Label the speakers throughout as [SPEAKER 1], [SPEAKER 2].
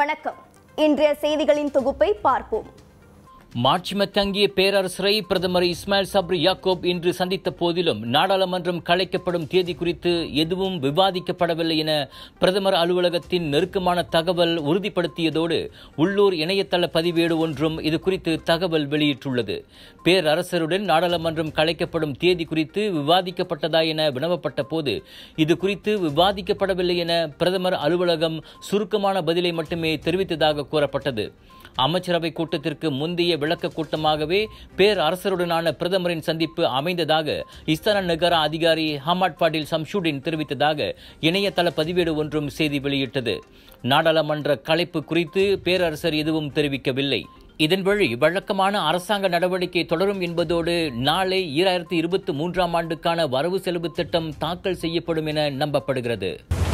[SPEAKER 1] வணக்கம் இன்றைய செய்திகளின் தொகுப்பை பார்ப்போம்
[SPEAKER 2] மாட்சிமை தங்கிய பேரரசரை பிரதமர் இஸ்மாயில் சப்ரி யாக்கோப் இன்று சந்தித்த போதிலும் நாடாளுமன்றம் கலைக்கப்படும் தேதி குறித்து எதுவும் விவாதிக்கப்படவில்லை என பிரதமர் அலுவலகத்தின் நெருக்கமான தகவல் உறுதிப்படுத்தியதோடு உள்ளூர் இணையதள பதிவேடு ஒன்றும் இது குறித்து தகவல் வெளியிட்டுள்ளது பேரரசருடன் நாடாளுமன்றம் கலைக்கப்படும் தேதி குறித்து விவாதிக்கப்பட்டதா என வினவப்பட்ட போது இது குறித்து விவாதிக்கப்படவில்லை என பிரதமர் அலுவலகம் சுருக்கமான பதிலை மட்டுமே தெரிவித்ததாக கூறப்பட்டது அமைச்சரவை கூட்டத்திற்கு முந்தைய விளக்க கூட்டமாகவே பேரரசருடனான பிரதமரின் சந்திப்பு அமைந்ததாக இஸ்தான நகர அதிகாரி ஹமாட் பாட்டில் சம்ஷூடின் தெரிவித்ததாக இணையதள பதிவேடு ஒன்றும் செய்தி வெளியிட்டது நாடாளுமன்ற கலைப்பு குறித்து பேரரசர் எதுவும் தெரிவிக்கவில்லை இதன் வழி வழக்கமான அரசாங்க நடவடிக்கை தொடரும் என்பதோடு நாளை ஈராயிரத்தி இருபத்தி மூன்றாம் ஆண்டுக்கான வரவு செலவு திட்டம் தாக்கல் செய்யப்படும் என நம்பப்படுகிறது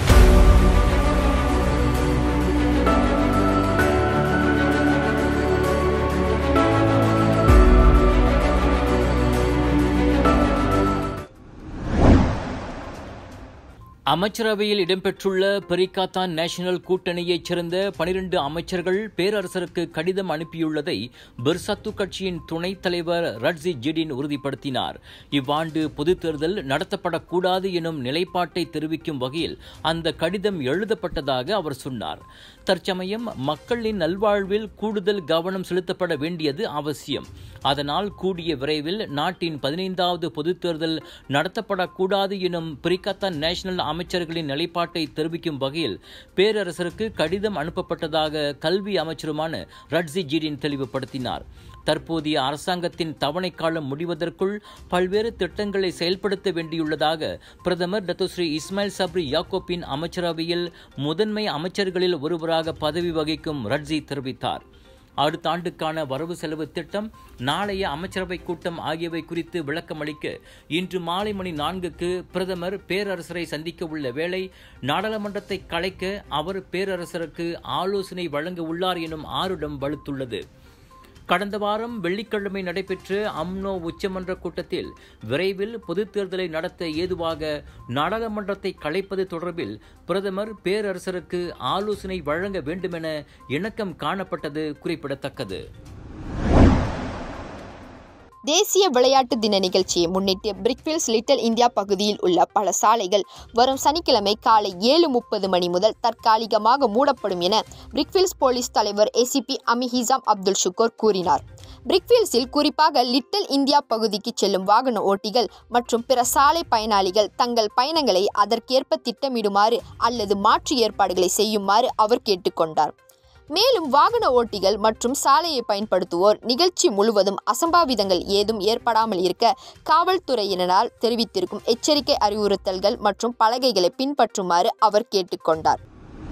[SPEAKER 2] அமைச்சரவையில் இடம்பெற்றுள்ள பெரிகாத்தான் நேஷனல் கூட்டணியைச் சேர்ந்த பனிரெண்டு அமைச்சர்கள் பேரரசருக்கு கடிதம் அனுப்பியுள்ளதை பெர்சத்து கட்சியின் துணைத் தலைவர் ரட்ஸி ஜிடின் உறுதிப்படுத்தினார் இவ்வாண்டு பொதுத் தேர்தல் நடத்தப்படக்கூடாது எனும் நிலைப்பாட்டை தெரிவிக்கும் வகையில் அந்த கடிதம் எழுதப்பட்டதாக அவர் சொன்னார் தற்சமயம் மக்களின் நல்வாழ்வில் கூடுதல் கவனம் செலுத்தப்பட வேண்டியது அவசியம் அதனால் கூடிய விரைவில் நாட்டின் பதினைந்தாவது பொதுத் தேர்தல் நடத்தப்படக்கூடாது எனும் பிரிகத்தான் நேஷனல் அமைச்சர்களின் நிலைப்பாட்டை தெரிவிக்கும் வகையில் பேரரசருக்கு கடிதம் அனுப்பப்பட்டதாக கல்வி அமைச்சருமான ரட்ஸி ஜீடின் தெளிவுபடுத்தினார் தற்போதைய அரசாங்கத்தின் தவணை காலம் முடிவதற்குள் பல்வேறு திட்டங்களை செயல்படுத்த வேண்டியுள்ளதாக பிரதமர் டத்துஸ்ரீ இஸ்மாயில் சப்ரி யாக்கோப்பின் அமைச்சரவையில் முதன்மை அமைச்சர்களில் ஒருவராக பதவி வகிக்கும் ரட்ஸி தெரிவித்தார் அடுத்த ஆண்டுக்கான வரவு செலவு திட்டம் நாளைய அமைச்சரவை கூட்டம் ஆகியவை குறித்து விளக்கமளிக்க இன்று மாலை மணி நான்குக்கு பிரதமர் பேரரசரை சந்திக்க உள்ள வேளை நாடாளுமன்றத்தை கலைக்க அவர் பேரரசருக்கு ஆலோசனை வழங்க உள்ளார் எனும் ஆருடம் வலுத்துள்ளது கடந்த வாரம் வெள்ளிக்கிழமை நடைபெற்ற அம்னோ உச்சமன்ற கூட்டத்தில் விரைவில் பொதுத் தேர்தலை நடத்த ஏதுவாக நாடாளுமன்றத்தை கலைப்பது தொடர்பில் பிரதமர் பேரரசருக்கு ஆலோசனை வழங்க வேண்டுமென இணக்கம் காணப்பட்டது குறிப்பிடத்தக்கது
[SPEAKER 3] தேசிய விளையாட்டு தின நிகழ்ச்சியை முன்னிட்டு பிரிக்ஃபீல்ட்ஸ் லிட்டில் இந்தியா பகுதியில் உள்ள பல சாலைகள் வரும் சனிக்கிழமை காலை ஏழு முப்பது மணி முதல் தற்காலிகமாக மூடப்படும் என பிரிக்ஃபீல்ட்ஸ் போலீஸ் தலைவர் ஏசிபி அமிஹிசாம் அப்துல் ஷுக்கூர் கூறினார் பிரிக்ஃபீல்ட்ஸில் குறிப்பாக லிட்டில் இந்தியா பகுதிக்கு செல்லும் வாகன ஓட்டிகள் மற்றும் பிற சாலை பயனாளிகள் தங்கள் பயணங்களை அதற்கேற்ப திட்டமிடுமாறு அல்லது மாற்று ஏற்பாடுகளை செய்யுமாறு அவர் கேட்டுக்கொண்டார் மேலும் வாகன ஓட்டிகள் மற்றும் சாலையை பயன்படுத்துவோர் நிகழ்ச்சி முழுவதும் அசம்பாவிதங்கள் ஏதும் ஏற்படாமல் இருக்க காவல்துறையினரால் தெரிவித்திருக்கும் எச்சரிக்கை அறிவுறுத்தல்கள் மற்றும் பலகைகளை பின்பற்றுமாறு அவர் கேட்டுக்கொண்டார்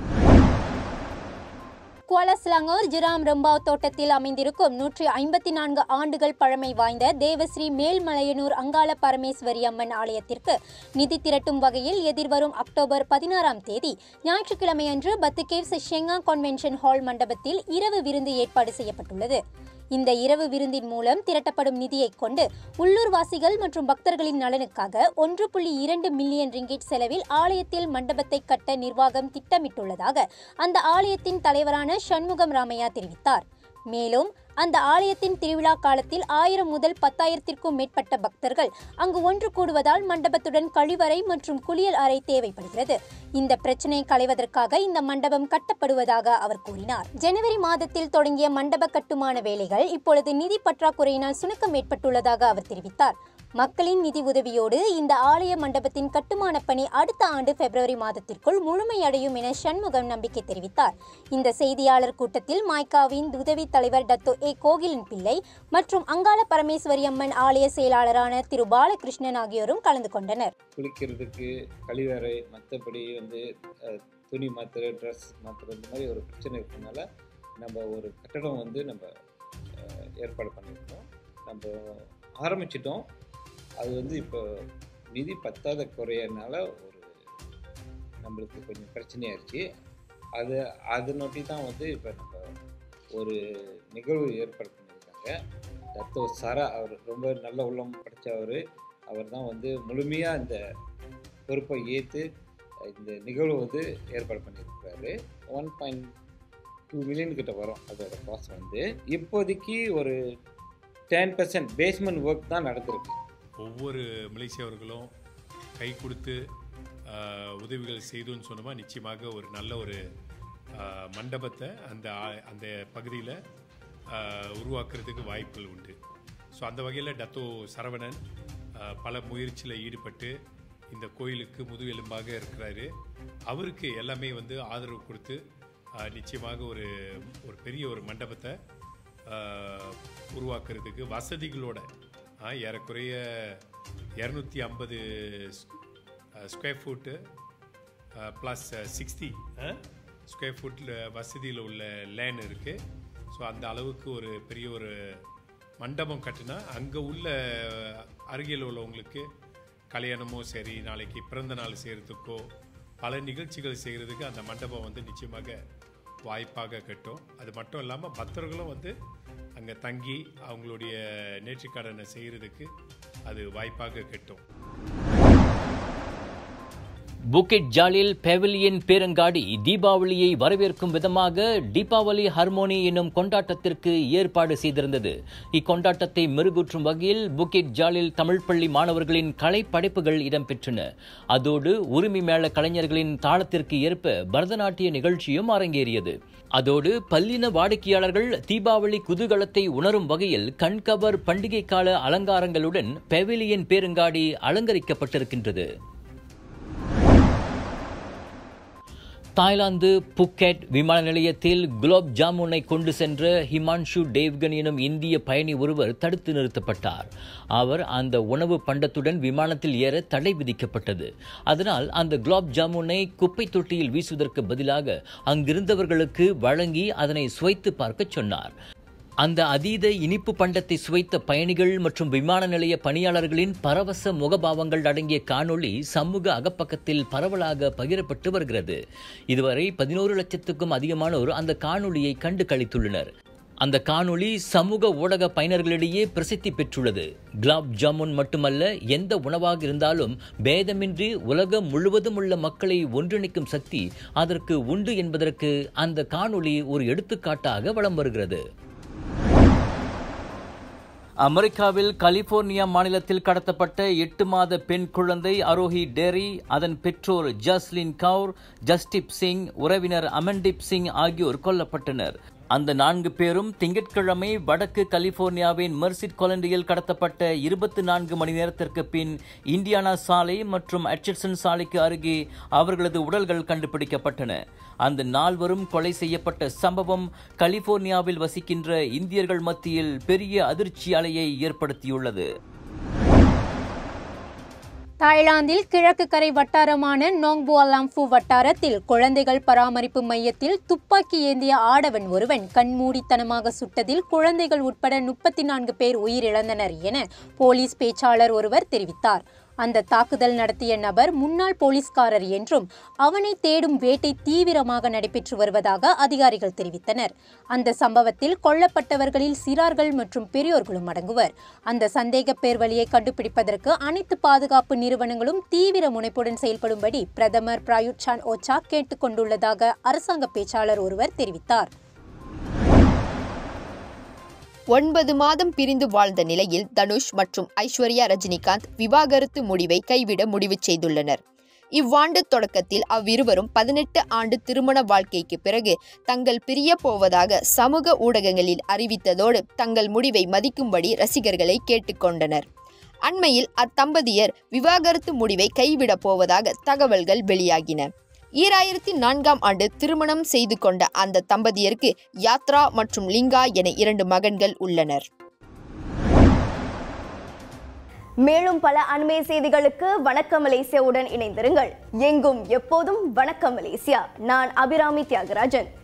[SPEAKER 4] குவாலஸ்லாங்கூர் ஜிராம் ரம்பாவ் தோட்டத்தில் அமைந்திருக்கும் நூற்றி ஐம்பத்தி நான்கு ஆண்டுகள் பழமை வாய்ந்த தேவஸ்ரீ மேல்மலையனூர் அங்காள பரமேஸ்வரி அம்மன் ஆலயத்திற்கு நிதி திரட்டும் வகையில் எதிர்வரும் அக்டோபர் பதினாறாம் தேதி ஞாயிற்றுக்கிழமையன்று பத்துகேவ்ஸ் ஷெங்கா கான்வென்ஷன் ஹால் மண்டபத்தில் இரவு விருந்து ஏற்பாடு செய்யப்பட்டுள்ளது இந்த இரவு விருந்தின் மூலம் திரட்டப்படும் நிதியைக் கொண்டு உள்ளூர்வாசிகள் மற்றும் பக்தர்களின் நலனுக்காக ஒன்று புள்ளி இரண்டு மில்லியன் ரிங்கிட் செலவில் ஆலயத்தில் மண்டபத்தை கட்ட நிர்வாகம் திட்டமிட்டுள்ளதாக அந்த ஆலயத்தின் தலைவரான சண்முகம் ராமையா தெரிவித்தார் மேலும் அந்த ஆலயத்தின் திருவிழா காலத்தில் ஆயிரம் முதல் பத்தாயிரத்திற்கும் மேற்பட்ட பக்தர்கள் அங்கு ஒன்று கூடுவதால் மண்டபத்துடன் கழிவறை மற்றும் குளியல் அறை தேவைப்படுகிறது இந்த பிரச்சனையை களைவதற்காக இந்த மண்டபம் கட்டப்படுவதாக அவர் கூறினார் ஜனவரி மாதத்தில் தொடங்கிய மண்டப கட்டுமான வேலைகள் இப்பொழுது நிதி பற்றாக்குறையினால் சுணக்கம் ஏற்பட்டுள்ளதாக அவர் தெரிவித்தார் மக்களின் நிதி உதவியோடு இந்த ஆலய மண்டபத்தின் கட்டுமான பணி அடுத்த ஆண்டு பிப்ரவரி மாதத்திற்குள் முழுமையடையும் என சண்முகம் நம்பிக்கை தெரிவித்தார் இந்த செய்தியாளர் கூட்டத்தில் மாய்காவின் உதவி தலைவர் டத்தோ ஏ கோகிலன் பிள்ளை மற்றும் அங்காள பரமேஸ்வரி அம்மன் ஆலய செயலாளரான திரு பாலகிருஷ்ணன் ஆகியோரும் கலந்து கொண்டனர்
[SPEAKER 5] குளிக்கிறதுக்கு கழிவறை மற்றபடி வந்து அஹ், துணி மாற்றுற ட்ரெஸ் மாற்றுற இந்த மாதிரி ஒரு பிரச்சனை இருக்கனால நம்ம ஒரு கட்டடம் வந்து நம்ம அஹ், ஏற்பாடு பண்ணியிருக்கோம் நம்ம ஆரம்பிச்சிட்டோம் அது வந்து இப்போ நிதி பத்தாத குறையனால ஒரு நம்மளுக்கு கொஞ்சம் பிரச்சனையாயிருச்சு அது அதை நோட்டி தான் வந்து இப்போ நம்ம ஒரு நிகழ்வு ஏற்பாடு பண்ணியிருக்காங்க தத்தோ சரா அவர் ரொம்ப நல்ல உள்ளம் படித்தவர் அவர் தான் வந்து முழுமையாக இந்த பொறுப்பை ஏற்று இந்த நிகழ்வு வந்து ஏற்பாடு பண்ணியிருக்கிறாரு ஒன் பாயிண்ட் டூ மில்லியன் கிட்ட வரும் அதோட காஸ்ட் வந்து இப்போதைக்கு ஒரு டென் பர்சன்ட் பேஸ்மெண்ட் ஒர்க் தான் நடந்திருக்கு
[SPEAKER 6] ஒவ்வொரு மலேசியவர்களும் கை கொடுத்து ஆஹ், உதவிகள் செய்தோன்னு சொன்னோமா நிச்சயமாக ஒரு நல்ல ஒரு ஆஹ், மண்டபத்தை அந்த ஆ- அந்த பகுதியில் உருவாக்குறதுக்கு வாய்ப்புகள் உண்டு ஸோ அந்த வகையில் டத்தோ சரவணன் ஆஹ், பல முயற்சியில் ஈடுபட்டு இந்த கோயிலுக்கு முதுகெலும்பாக இருக்கிறாரு அவருக்கு எல்லாமே வந்து ஆதரவு கொடுத்து ஆஹ், நிச்சயமாக ஒரு ஒரு பெரிய ஒரு மண்டபத்தை ஆஹ், உருவாக்குறதுக்கு வசதிகளோட ஆஹ், ஏறக்குறைய இரநூத்தி ஐம்பது square foot plus sixty square ஃபுட்டில் வசதியில் உள்ள லேன் இருக்குது ஸோ அந்த அளவுக்கு ஒரு பெரிய ஒரு மண்டபம் கட்டினா அங்கே உள்ள அருகில் உள்ளவங்களுக்கு கல்யாணமோ சரி நாளைக்கு பிறந்த நாள் செய்கிறதுக்கோ பல நிகழ்ச்சிகள் செய்கிறதுக்கு அந்த மண்டபம் வந்து நிச்சயமாக வாய்ப்பாக கட்டும் அது மட்டும் இல்லாமல் பக்தர்களும் வந்து அங்கே தங்கி அவங்களுடைய நேர்த்திக்கடனை செய்கிறதுக்கு அது வாய்ப்பாக கட்டும்
[SPEAKER 2] புக்கிட் ஜாலில் பெவிலியன் பேரங்காடி தீபாவளியை வரவேற்கும் விதமாக தீபாவளி ஹார்மோனி என்னும் கொண்டாட்டத்திற்கு ஏற்பாடு செய்திருந்தது இக்கொண்டாட்டத்தை மெருகூற்றும் வகையில் புக்கிட் ஜாலில் தமிழ் பள்ளி மாணவர்களின் கலை படைப்புகள் இடம்பெற்றன அதோடு உரிமை மேள கலைஞர்களின் தாளத்திற்கு ஏற்ப பரதநாட்டிய நிகழ்ச்சியும் அரங்கேறியது அதோடு பல்லின வாடிக்கையாளர்கள் தீபாவளி குதூகலத்தை உணரும் வகையில் கண்கவர் பண்டிகை கால அலங்காரங்களுடன் பெவிலியன் பேரங்காடி அலங்கரிக்கப்பட்டிருக்கின்றது தாய்லாந்து புக்கெட் விமான நிலையத்தில் குலோப் ஜாமுனை கொண்டு சென்ற ஹிமான்ஷு டேவ்கன் எனும் இந்திய பயணி ஒருவர் தடுத்து நிறுத்தப்பட்டார் அவர் அந்த உணவு பண்டத்துடன் விமானத்தில் ஏற தடை விதிக்கப்பட்டது அதனால் அந்த குலாப் ஜாமுனை குப்பை தொட்டியில் வீசுவதற்கு பதிலாக அங்கிருந்தவர்களுக்கு வழங்கி அதனை சுவைத்து பார்க்கச் சொன்னார் அந்த அதீத இனிப்பு பண்டத்தை சுவைத்த பயணிகள் மற்றும் விமான நிலைய பணியாளர்களின் பரவச முகபாவங்கள் அடங்கிய காணொளி சமூக அகப்பக்கத்தில் பரவலாக பகிரப்பட்டு வருகிறது இதுவரை பதினோரு லட்சத்துக்கும் அதிகமானோர் அந்த காணொளியை கண்டு கழித்துள்ளனர் அந்த காணொளி சமூக ஊடக பயனர்களிடையே பிரசித்தி பெற்றுள்ளது குலாப் ஜாமுன் மட்டுமல்ல எந்த உணவாக இருந்தாலும் பேதமின்றி உலகம் முழுவதும் உள்ள மக்களை ஒன்றிணைக்கும் சக்தி அதற்கு உண்டு என்பதற்கு அந்த காணொளி ஒரு எடுத்துக்காட்டாக வலம் வருகிறது அமெரிக்காவில் கலிபோர்னியா மாநிலத்தில் கடத்தப்பட்ட எட்டு மாத பெண் குழந்தை அரோஹி டெரி அதன் பெற்றோர் ஜஸ்லின் கவுர் ஜஸ்டிப் சிங் உறவினர் அமன்தீப் சிங் ஆகியோர் கொல்லப்பட்டனர் அந்த நான்கு பேரும் திங்கட்கிழமை வடக்கு கலிபோர்னியாவின் மெர்சிட் கொலண்டியில் கடத்தப்பட்ட இருபத்தி நான்கு மணி நேரத்திற்கு பின் இந்தியானா சாலை மற்றும் அட்சர்சன் சாலைக்கு அருகே அவர்களது உடல்கள் கண்டுபிடிக்கப்பட்டன அந்த நால்வரும் கொலை செய்யப்பட்ட சம்பவம் கலிபோர்னியாவில் வசிக்கின்ற இந்தியர்கள் மத்தியில் பெரிய அதிர்ச்சி அலையை ஏற்படுத்தியுள்ளது
[SPEAKER 4] தாய்லாந்தில் கிழக்கு கரை வட்டாரமான நோங்புவாலாம்ஃபு வட்டாரத்தில் குழந்தைகள் பராமரிப்பு மையத்தில் துப்பாக்கி ஏந்திய ஆடவன் ஒருவன் கண்மூடித்தனமாக சுட்டதில் குழந்தைகள் உட்பட முப்பத்தி நான்கு பேர் உயிரிழந்தனர் என போலீஸ் பேச்சாளர் ஒருவர் தெரிவித்தார் அந்த தாக்குதல் நடத்திய நபர் முன்னாள் போலீஸ்காரர் என்றும் அவனை தேடும் வேட்டை தீவிரமாக நடைபெற்று வருவதாக அதிகாரிகள் தெரிவித்தனர் அந்த சம்பவத்தில் கொல்லப்பட்டவர்களில் சிறார்கள் மற்றும் பெரியோர்களும் அடங்குவர் அந்த சந்தேக பேர் வழியை கண்டுபிடிப்பதற்கு அனைத்து பாதுகாப்பு நிறுவனங்களும் தீவிர முனைப்புடன் செயல்படும்படி பிரதமர் பிரயுட் சான் ஓச்சா கேட்டுக் கொண்டுள்ளதாக அரசாங்க பேச்சாளர் ஒருவர் தெரிவித்தார்
[SPEAKER 3] ஒன்பது மாதம் பிரிந்து வாழ்ந்த நிலையில் தனுஷ் மற்றும் ஐஸ்வர்யா ரஜினிகாந்த் விவாகரத்து முடிவை கைவிட முடிவு செய்துள்ளனர் இவ்வாண்டு தொடக்கத்தில் அவ்விருவரும் பதினெட்டு ஆண்டு திருமண வாழ்க்கைக்கு பிறகு தங்கள் பிரிய போவதாக சமூக ஊடகங்களில் அறிவித்ததோடு தங்கள் முடிவை மதிக்கும்படி ரசிகர்களை கேட்டுக்கொண்டனர் அண்மையில் அத்தம்பதியர் விவாகரத்து முடிவை கைவிடப் போவதாக தகவல்கள் வெளியாகின ஈராயிரத்தி நான்காம் ஆண்டு திருமணம் செய்து கொண்ட அந்த தம்பதியருக்கு யாத்ரா மற்றும் லிங்கா என இரண்டு மகன்கள் உள்ளனர்
[SPEAKER 1] மேலும் பல அண்மை செய்திகளுக்கு வணக்கம் மலேசியாவுடன் இணைந்திருங்கள் எங்கும் எப்போதும் வணக்கம் மலேசியா நான் அபிராமி தியாகராஜன்